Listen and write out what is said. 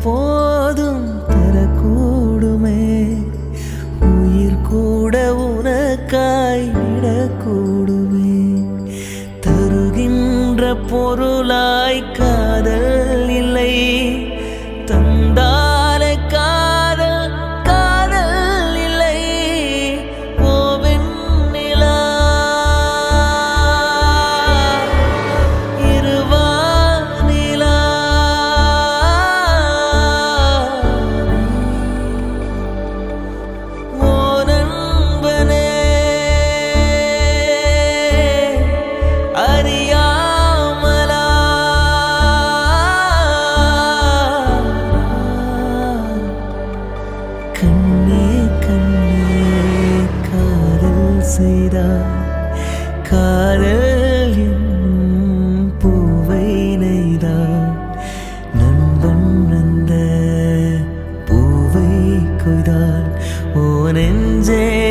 எப்போதும் தரக்கூடுமே உயிர் கூட உனக்காய் விடக்கூடுமே தருகின்ற பொருளாய் காதல் இல்லை தந்தாலே காதல் காதல் இல்லை ஓ வெண்ணிலா இருவானிலா ஓ நண்பனே அறியாமலா கண்ணே கண்ணே காதல் செய்தார் காதல் என்னும் பூவை நெய்தார் நண்பன் அந்த பூவை கொய்தார் ஓ நெஞ்சே